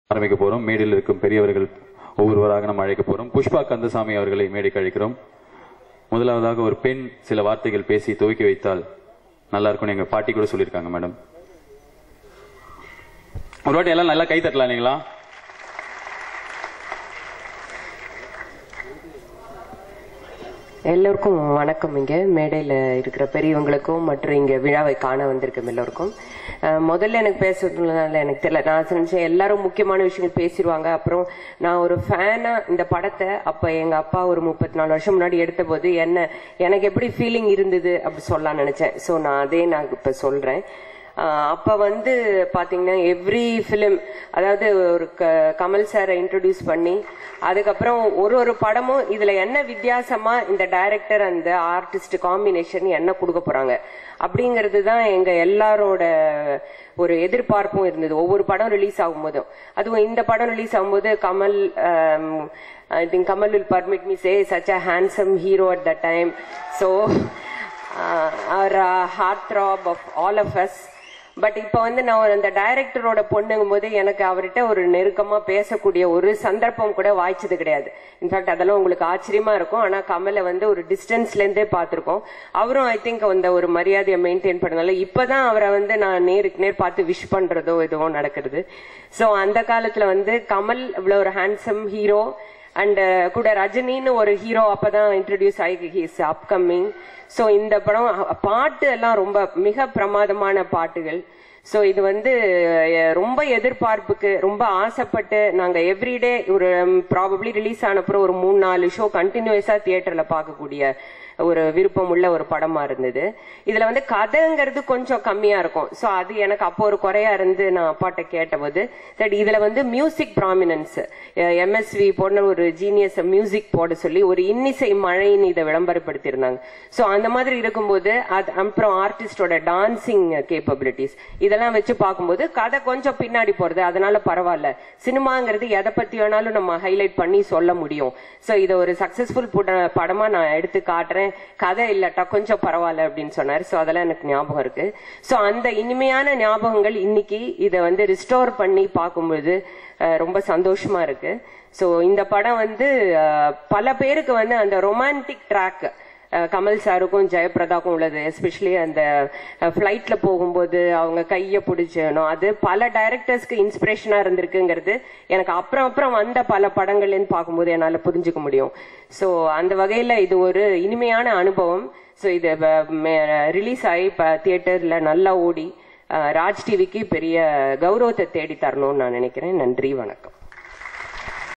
ஆரம்பிக்க போறோம் மேடையில் இருக்கும் பெரியவர்கள் ஒவ்வொருவராக நம்ம அழைக்க போறோம் புஷ்பா கந்தசாமி அவர்களை மேடைக்கு அழைக்கிறோம் முதலாவதாக ஒரு பெண் சில வார்த்தைகள் பேசி துவக்கி வைத்தால் நல்லா இருக்கும்னு எங்க பாட்டி கூட சொல்லியிருக்காங்க மேடம் ஒரு வாட்டி எல்லாம் நல்லா கை தட்டலாம் இல்லைங்களா எல்லோருக்கும் வணக்கம் இங்க மேடையில இருக்கிற பெரியவங்களுக்கும் மற்றும் இங்க விழாவை காண வந்திருக்கும் எல்லோருக்கும் அஹ், முதல்ல எனக்கு பேசுறதுனால எனக்கு தெரியல நான் நினைச்சேன் எல்லாரும் முக்கியமான விஷயங்கள் பேசிடுவாங்க அப்புறம் நான் ஒரு ஃபேனா இந்த படத்தை அப்ப எங்க அப்பா ஒரு முப்பத்தி நாலு வருஷம் முன்னாடி எடுத்த போது என்ன எனக்கு எப்படி ஃபீலிங் இருந்தது அப்படி சொல்லலாம்னு நினைச்சேன் சோ நான் அதே நான் இப்ப சொல்றேன் ஆஹ் அப்ப வந்து பாத்தீங்கன்னா எவ்ரி ஃபிலிம் அதாவது ஒரு க- கமல் சாரை இன்ட்ரடியூஸ் பண்ணி அதுக்கப்புறம் ஒரு ஒரு படமும் இதுல என்ன வித்தியாசமா இந்த டைரக்டர் அந்த ஆர்டிஸ்ட் காம்பினேஷன் என்ன கொடுக்க போறாங்க அப்படிங்கிறது தான் எங்க எல்லாரோட ஒரு எதிர்பார்ப்பும் இருந்தது ஒவ்வொரு படம் ரிலீஸ் ஆகும்போதும் அதுவும் இந்த படம் ரிலீஸ் ஆகும்போது Kamal I think Kamal will permit me say such a handsome hero at the time so அவர் heart throb of all of us but இப்போ வந்து நான் அந்த டைரக்டரோட பொண்ணுங்கும் போது எனக்கு அவர்கிட்ட ஒரு நெருக்கமா பேசக்கூடிய ஒரு சந்தர்ப்பம் கூட வாய்ச்சது கிடையாது இன்ஃபேக்ட் அதெல்லாம் உங்களுக்கு ஆச்சரியமா இருக்கும் ஆனா கமலை வந்து ஒரு டிஸ்டன்ஸ்ல இருந்தே பார்த்திருக்கோம் அவரும் ஐ திங்க் அந்த ஒரு மரியாதையை மெயின்டைன் பண்ணனால இப்பதான் அவரை வந்து நான் நேருக்கு நேர் பார்த்து விஷ் பண்றதோ எதுவோ நடக்கிறது சோ அந்த காலத்துல வந்து கமல் இவ்வளவு ஒரு ஹேண்ட்ஸம் ஹீரோ அண்ட் கூட ரஜினின்னு ஒரு ஹீரோ அப்பதான் இன்ட்ரடியூஸ் ஆகி ஹீஸ் அப்கமிங் ஸோ இந்த படம் அ- பாட்டு எல்லாம் ரொம்ப மிக பிரமாதமான பாட்டுகள் ஸோ இது வந்து அஹ், ரொம்ப எதிர்பார்ப்புக்கு ரொம்ப ஆசைப்பட்டு நாங்க எவ்ரிடே ஒரு ப்ராபப்ளி ரிலீஸ் ஆனப்புறம் ஒரு மூணு நாலு ஷோ கண்டினியூஸா தியேட்டர்ல பார்க்கக்கூடிய ஒரு விருப்பம் உள்ள ஒரு படமா இருந்தது இதுல வந்து கதைங்கிறது கொஞ்சம் கம்மியா இருக்கும் சோ அது எனக்கு அப்போ ஒரு குறையா இருந்து நான் அப்பாட்ட கேட்டபோது சரி இதுல வந்து மியூசிக் ப்ராமினன்ஸ் எம்எஸ்வி போன ஒரு ஜீனியஸ் மியூசிக் போட சொல்லி ஒரு இன்னிசை மழைன்னு இதை விளம்பரப்படுத்தியிருந்தாங்க சோ அந்த மாதிரி இருக்கும்போது அது அப்புறம் ஆர்டிஸ்டோட டான்சிங் கேப்பபிலிட்டிஸ் இதெல்லாம் வச்சு பார்க்கும்போது கதை கொஞ்சம் பின்னாடி போறது அதனால பரவாயில்ல சினிமாங்கிறது எதை பத்தி வேணாலும் நம்ம ஹைலைட் பண்ணி சொல்ல முடியும் சோ இதை ஒரு சக்சஸ்ஃபுல் படமா நான் எடுத்து காட்டுறேன் கதை இல்லட்டா கொஞ்சம் பரவாயில்ல அப்படின்னு சொன்னாரு சோ அதெல்லாம் எனக்கு ஞாபகம் இருக்கு சோ அந்த இனிமையான ஞாபகங்கள் இன்னைக்கு இதை வந்து ரிஸ்டோர் பண்ணி பார்க்கும்போது அஹ், ரொம்ப சந்தோஷமா இருக்கு சோ இந்த படம் வந்து அஹ், பல பேருக்கு வந்து அந்த ரொமான்டிக் ட்ராக் கமல் சாருக்கும் ஜெயபிரதாக்கும் உள்ளது எஸ்பெஷலி அந்த ஃபிளைட்ல போகும்போது அவங்க கையை பிடிச்சணும் அது பல டைரக்டர்ஸ்க்கு இன்ஸ்பிரேஷனா இருந்திருக்குங்கிறது எனக்கு அப்புறம் அப்புறம் வந்த பல படங்கள்னு பார்க்கும்போது என்னால புரிஞ்சுக்க முடியும் சோ அந்த வகையில இது ஒரு இனிமையான அனுபவம் சோ இது ரிலீஸ் ஆகி இப்ப தியேட்டர்ல நல்லா ஓடி அஹ், ராஜ் டிவிக்கு பெரிய கௌரவத்தை தேடி தரணும்னு நான் நினைக்கிறேன் நன்றி வணக்கம்